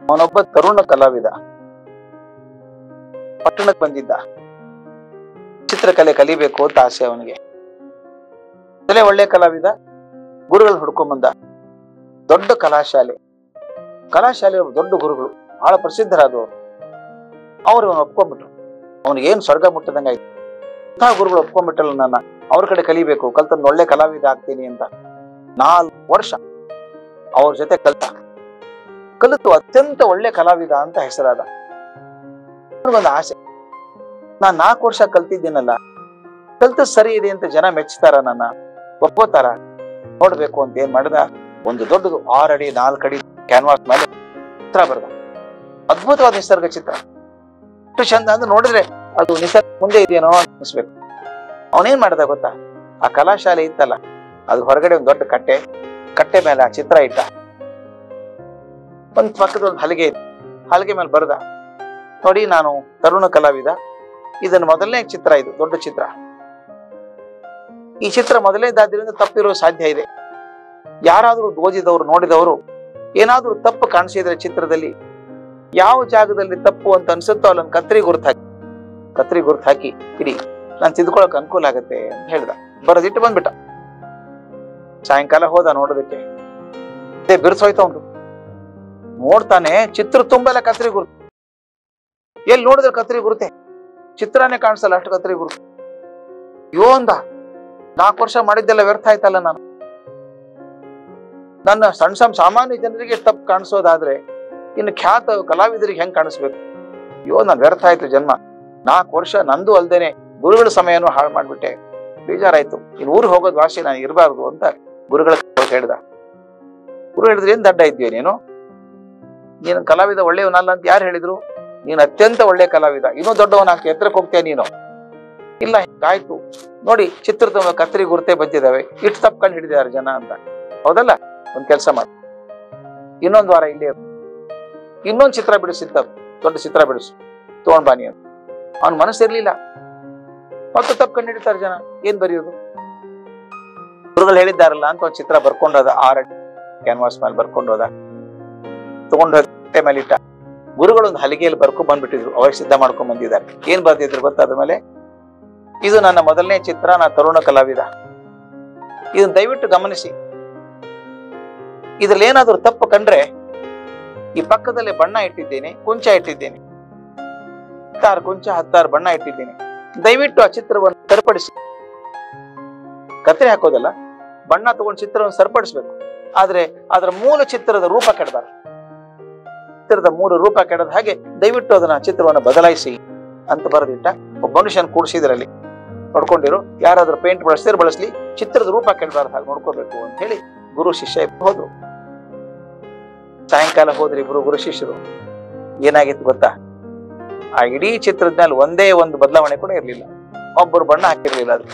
ಅವನೊಬ್ಬ ತರುಣ ಕಲಾವಿದ ಪಟ್ಟಣಕ್ಕೆ ಬಂದಿದ್ದ ಚಿತ್ರಕಲೆ ಕಲಿಬೇಕು ಅಂತ ಆಸೆ ಅವನಿಗೆ ತಲೆ ಒಳ್ಳೆ ಕಲಾವಿದ ಗುರುಗಳು ಹುಡ್ಕೊಂಬಂದ ದೊಡ್ಡ ಕಲಾಶಾಲೆ ಕಲಾಶಾಲೆ ದೊಡ್ಡ ಗುರುಗಳು ಬಹಳ ಪ್ರಸಿದ್ಧರಾದವರು ಅವ್ರು ಅವನು ಒಪ್ಕೊಂಡ್ಬಿಟ್ರು ಅವನಿಗೆ ಏನ್ ಸ್ವರ್ಗ ಮುಟ್ಟದಂಗಾಯ್ತು ಇಂತಹ ಗುರುಗಳು ಒಪ್ಕೊಂಡ್ಬಿಟ್ಟಲ್ಲ ನನ್ನ ಅವ್ರ ಕಡೆ ಕಲಿಬೇಕು ಕಲ್ತಂದು ಒಳ್ಳೆ ಕಲಾವಿದ ಆಗ್ತೀನಿ ಅಂತ ನಾಲ್ಕು ವರ್ಷ ಅವ್ರ ಜೊತೆ ಕಲ್ತ ಕಲಿತು ಅತ್ಯಂತ ಒಳ್ಳೆ ಕಲಾವಿದ ಅಂತ ಹೆಸರಾದ ಒಂದು ಆಸೆ ನಾನ್ ನಾಲ್ಕು ವರ್ಷ ಕಲ್ತಿದ್ದೀನಲ್ಲ ಕಲ್ತದ್ ಸರಿ ಇದೆ ಅಂತ ಜನ ಮೆಚ್ತಾರ ನನ್ನ ಒಪ್ಕೋತಾರ ನೋಡ್ಬೇಕು ಅಂತ ಏನ್ ಮಾಡಿದ ಒಂದು ದೊಡ್ಡದು ಆರು ಅಡಿ ನಾಲ್ಕು ಅಡಿ ಕ್ಯಾನ್ವಾಸ್ ಮೇಲೆ ಚಿತ್ರ ಬರ್ದ ಅದ್ಭುತವಾದ ನಿಸರ್ಗ ಚಿತ್ರ ಎಷ್ಟು ಚಂದ ಅಂದ್ರೆ ನೋಡಿದ್ರೆ ಅದು ನಿಸರ್ಗ ಮುಂದೆ ಇದೆಯೇನೋ ಅನ್ಸ್ಬೇಕು ಅವನೇನ್ ಮಾಡ್ದ ಗೊತ್ತಾ ಆ ಕಲಾಶಾಲೆ ಇತ್ತಲ್ಲ ಅದು ಹೊರಗಡೆ ಒಂದು ದೊಡ್ಡ ಕಟ್ಟೆ ಕಟ್ಟೆ ಮೇಲೆ ಆ ಚಿತ್ರ ಇಟ್ಟ ಒಂದ್ ಪಕ್ಕದ ಒಂದು ಹಲಗೆ ಇತ್ತು ಹಲಗೆ ಮೇಲೆ ಬರ್ದ ನೋಡಿ ನಾನು ತರುಣ ಕಲಾವಿದ ಇದನ್ನ ಮೊದಲನೇ ಚಿತ್ರ ಇದು ದೊಡ್ಡ ಚಿತ್ರ ಈ ಚಿತ್ರ ಮೊದಲನೇದಾದ್ರಿಂದ ತಪ್ಪಿರೋ ಸಾಧ್ಯ ಇದೆ ಯಾರಾದ್ರೂ ಓದಿದವರು ನೋಡಿದವರು ಏನಾದ್ರೂ ತಪ್ಪು ಕಾಣಿಸಿದ್ರೆ ಚಿತ್ರದಲ್ಲಿ ಯಾವ ಜಾಗದಲ್ಲಿ ತಪ್ಪು ಅಂತ ಅನ್ಸುತ್ತೋ ಅಲ್ಲೊಂದು ಕತ್ರಿ ಗುರುತು ಹಾಕಿ ಕತ್ರಿ ಗುರುತು ಹಾಕಿ ಇಡಿ ನಾನು ತಿದ್ಕೊಳಕ್ ಅನುಕೂಲ ಆಗತ್ತೆ ಅಂತ ಹೇಳ್ದ ಬರದಿಟ್ಟು ಬಂದ್ಬಿಟ್ಟ ಸಾಯಂಕಾಲ ಹೋದ ನೋಡೋದಕ್ಕೆ ಅದೇ ಬಿರ್ಸೋಯ್ತು ಅವನು ನೋಡ್ತಾನೆ ಚಿತ್ರ ತುಂಬೆಲ್ಲ ಕತ್ರಿ ಗುರುತು ಎಲ್ಲಿ ನೋಡಿದ್ರೆ ಕತ್ರಿ ಗುರುತೆ ಚಿತ್ರನೇ ಕಾಣಿಸಲ್ಲ ಅಷ್ಟು ಕತ್ರಿ ಗುರುತು ಯೋ ಅಂದ ನಾಲ್ಕು ವರ್ಷ ಮಾಡಿದ್ದೆಲ್ಲ ವ್ಯರ್ಥ ಆಯ್ತಲ್ಲ ನಾನು ನನ್ನ ಸಣ್ಣ ಸಣ್ಣ ಸಾಮಾನ್ಯ ಜನರಿಗೆ ತಪ್ಪು ಕಾಣಿಸೋದಾದ್ರೆ ಇನ್ನು ಖ್ಯಾತ ಕಲಾವಿದರಿಗೆ ಹೆಂಗ್ ಕಾಣಿಸ್ಬೇಕು ಅಯ್ಯೋ ನಾನು ವ್ಯರ್ಥ ಆಯ್ತು ಜನ್ಮ ನಾಲ್ಕು ವರ್ಷ ನಂದು ಅಲ್ದೇನೆ ಗುರುಗಳ ಸಮಯನೂ ಹಾಳು ಮಾಡ್ಬಿಟ್ಟೆ ಬೇಜಾರಾಯ್ತು ಇನ್ನು ಊರಿಗೆ ಹೋಗೋದು ವಾಸಿ ನಾನು ಇರಬಾರ್ದು ಅಂತ ಗುರುಗಳ ಹೇಳ್ದ ಗುರು ಹೇಳಿದ್ರೆ ಏನ್ ದಡ್ಡ ಇದ್ಯೋ ನೀನು ನೀನು ಕಲಾವಿದ ಒಳ್ಳೆಯವನಲ್ಲ ಅಂತ ಯಾರು ಹೇಳಿದ್ರು ನೀನು ಅತ್ಯಂತ ಒಳ್ಳೆ ಕಲಾವಿದ ಇನ್ನೂ ದೊಡ್ಡವನಾಗ್ತಿ ಎತ್ತರಕ್ಕೆ ಹೋಗ್ತೀಯ ನೀನು ಇಲ್ಲ ಆಯ್ತು ನೋಡಿ ಚಿತ್ರದ ಕತ್ತರಿ ಗುರುತೆ ಬಂದಿದ್ದಾವೆ ಇಟ್ಟು ತಪ್ಕೊಂಡು ಹಿಡಿದಾರೆ ಜನ ಅಂತ ಹೌದಲ್ಲ ಒಂದ್ ಕೆಲಸ ಮಾಡಿ ಇನ್ನೊಂದು ವಾರ ಇಲ್ಲೇ ಇರು. ಇನ್ನೊಂದು ಚಿತ್ರ ಬಿಡಿಸಿದ್ದ ದೊಡ್ಡ ಚಿತ್ರ ಬಿಡಿಸು ತಗೊಂಡ್ ಬಾನಿ ಅಂತ ಅವನ ಮನಸ್ಸಿರ್ಲಿಲ್ಲ ಮತ್ತೆ ತಪ್ಕೊಂಡು ಹಿಡಿತಾರೆ ಜನ ಏನ್ ಬರೆಯೋದು ಗುರುಗಳು ಹೇಳಿದ್ದಾರಲ್ಲ ಅಂತ ಒಂದು ಚಿತ್ರ ಬರ್ಕೊಂಡೋದ ಆರ್ ಕ್ಯಾನ್ವಾಸ್ ಮೇಲೆ ಬರ್ಕೊಂಡೋದ ತಗೊಂಡು ಹೋಗಿ ಕಟ್ಟೆ ಮೇಲೆ ಇಟ್ಟ ಗುರುಗಳು ಒಂದು ಹಲಿಗೆಯಲ್ಲಿ ಬರ್ಕೊಂಡ್ ಬಂದ್ಬಿಟ್ಟಿದ್ರು ಅವಾಗ ಸಿದ್ಧ ಮಾಡ್ಕೊಂಡ್ ಬಂದಿದ್ದಾರೆ ಏನ್ ಬರ್ದಿದ್ರು ಗೊತ್ತಾ ಅದ್ರ ಮೇಲೆ ಇದು ನನ್ನ ಮೊದಲನೇ ಚಿತ್ರ ನಾ ತರುಣ ಕಲಾವಿದ ಇದನ್ನ ದಯವಿಟ್ಟು ಗಮನಿಸಿ ಇದ್ರಲ್ಲಿ ಏನಾದ್ರೂ ತಪ್ಪು ಕಂಡ್ರೆ ಈ ಪಕ್ಕದಲ್ಲಿ ಬಣ್ಣ ಇಟ್ಟಿದ್ದೇನೆ ಕುಂಚ ಇಟ್ಟಿದ್ದೇನೆ ಹತ್ತಾರು ಕುಂಚ ಹತ್ತಾರು ಬಣ್ಣ ಇಟ್ಟಿದ್ದೇನೆ ದಯವಿಟ್ಟು ಆ ಚಿತ್ರವನ್ನು ಸರಿಪಡಿಸಿ ಕತ್ತರಿ ಹಾಕೋದಲ್ಲ ಬಣ್ಣ ತಗೊಂಡು ಚಿತ್ರವನ್ನು ಸರಿಪಡಿಸ್ಬೇಕು ಆದ್ರೆ ಅದರ ಮೂಲ ಚಿತ್ರದ ರೂಪ ಕೆಡಬಾರ್ದು ಚಿತ್ರದ ಮೂಲ ರೂಪ ಕೆಡದ ಹಾಗೆ ದಯವಿಟ್ಟು ಅದನ್ನ ಚಿತ್ರವನ್ನು ಬದಲಾಯಿಸಿ ಅಂತ ಬರೆದಿಟ್ಟ ಒಬ್ಬ ಮನುಷ್ಯನ ಕೂಡಿಸಿದ್ರಲ್ಲಿ ನೋಡ್ಕೊಂಡಿರು ಯಾರಾದ್ರೂ ಪೇಂಟ್ ಬಳಸ್ತಿರ್ ಬಳಸ್ಲಿ ಚಿತ್ರದ ರೂಪ ಕೆಡಬಾರ್ದು ಹಾಗೆ ನೋಡ್ಕೋಬೇಕು ಅಂತ ಹೇಳಿ ಗುರು ಶಿಷ್ಯ ಇಬ್ರು ಹೋದ್ರು ಸಾಯಂಕಾಲ ಹೋದ್ರಿ ಇಬ್ರು ಗುರು ಶಿಷ್ಯರು ಏನಾಗಿತ್ತು ಗೊತ್ತಾ ಆ ಇಡೀ ಚಿತ್ರದ ಮೇಲೆ ಒಂದೇ ಒಂದು ಬದಲಾವಣೆ ಕೂಡ ಇರ್ಲಿಲ್ಲ ಒಬ್ಬರು ಬಣ್ಣ ಹಾಕಿರ್ಲಿಲ್ಲ ಅದು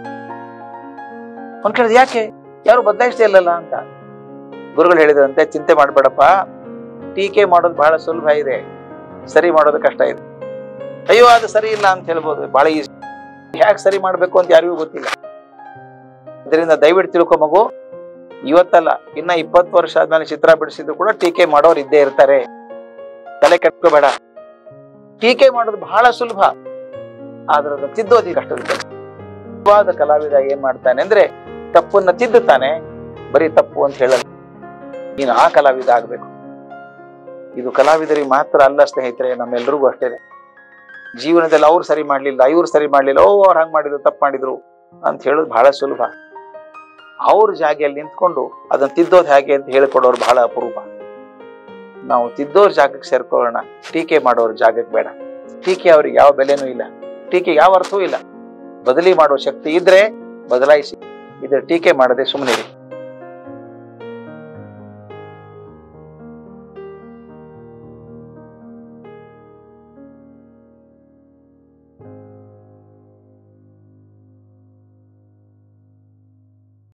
ಒಂದ್ ಕೇಳಿದ್ ಯಾಕೆ ಯಾರು ಬದಲಾಯಿಸ್ತಾ ಇಲ್ಲಲ್ಲ ಅಂತ ಗುರುಗಳು ಹೇಳಿದ್ರಂತೆ ಚಿಂತೆ ಮಾಡ್ಬೇಡಪ್ಪ ಟೀಕೆ ಮಾಡೋದು ಬಹಳ ಸುಲಭ ಇದೆ ಸರಿ ಮಾಡೋದು ಕಷ್ಟ ಇದೆ ಅಯ್ಯೋ ಅದು ಸರಿ ಇಲ್ಲ ಅಂತ ಹೇಳ್ಬೋದು ಬಹಳ ಈಸಿ ಹ್ಯಾಕ್ ಸರಿ ಮಾಡ್ಬೇಕು ಅಂತ ಯಾರಿಗೂ ಗೊತ್ತಿಲ್ಲ ಅದರಿಂದ ದಯವಿಟ್ಟು ತಿಳ್ಕೊ ಮಗು ಇವತ್ತಲ್ಲ ಇನ್ನ ಇಪ್ಪತ್ತು ವರ್ಷ ಆದ್ಮೇಲೆ ಚಿತ್ರ ಬಿಡಿಸಿದ್ರು ಕೂಡ ಟೀಕೆ ಮಾಡೋರು ಇದ್ದೇ ಇರ್ತಾರೆ ತಲೆ ಕೆಟ್ಕೋಬೇಡ ಟೀಕೆ ಮಾಡೋದು ಬಹಳ ಸುಲಭ ಆದ್ರೆ ಅದನ್ನ ತಿದ್ದೋದಿ ಕಷ್ಟದ ಕೆಲಸ. ನಿಜವಾದ ಕಲಾವಿದ ಏನ್ ಮಾಡ್ತಾನೆ ಅಂದ್ರೆ ತಪ್ಪನ್ನ ತಿದ್ದುತ್ತಾನೆ ಬರೀ ತಪ್ಪು ಅಂತ ಹೇಳಲ್ಲ ನೀನು ಆ ಕಲಾವಿದ ಆಗ್ಬೇಕು ಇದು ಕಲಾವಿದರಿಗೆ ಮಾತ್ರ ಅಲ್ಲ ಸ್ನೇಹಿತರೆ ನಮ್ಮೆಲ್ರಿಗೂ ಅಷ್ಟೇ ಜೀವನದಲ್ಲಿ ಅವ್ರು ಸರಿ ಮಾಡ್ಲಿಲ್ಲ ಇವ್ರು ಸರಿ ಮಾಡ್ಲಿಲ್ಲ ಓ ಅವ್ರು ಹಂಗ್ ಮಾಡಿದ್ರು ತಪ್ಪು ಮಾಡಿದ್ರು ಅಂತ ಹೇಳೋದು ಬಹಳ ಸುಲಭ ಅವ್ರ ಜಾಗೆಯಲ್ಲಿ ನಿಂತ್ಕೊಂಡು ಅದನ್ನ ತಿದ್ದೋದು ಹೇಗೆ ಅಂತ ಹೇಳಿಕೊಡೋರು ಬಹಳ ಅಪರೂಪ ನಾವು ತಿದ್ದೋರ್ ಜಾಗಕ್ಕೆ ಸೇರ್ಕೊಳ್ಳೋಣ ಟೀಕೆ ಮಾಡೋರ್ ಜಾಗಕ್ಕೆ ಬೇಡ ಟೀಕೆ ಅವ್ರಿಗೆ ಯಾವ ಬೆಲೆನೂ ಇಲ್ಲ ಟೀಕೆ ಯಾವ ಅರ್ಥವೂ ಇಲ್ಲ ಬದಲಿ ಮಾಡೋ ಶಕ್ತಿ ಇದ್ರೆ ಬದಲಾಯಿಸಿ ಇದ್ರೆ ಟೀಕೆ ಮಾಡದೆ ಸುಮ್ಮನೆ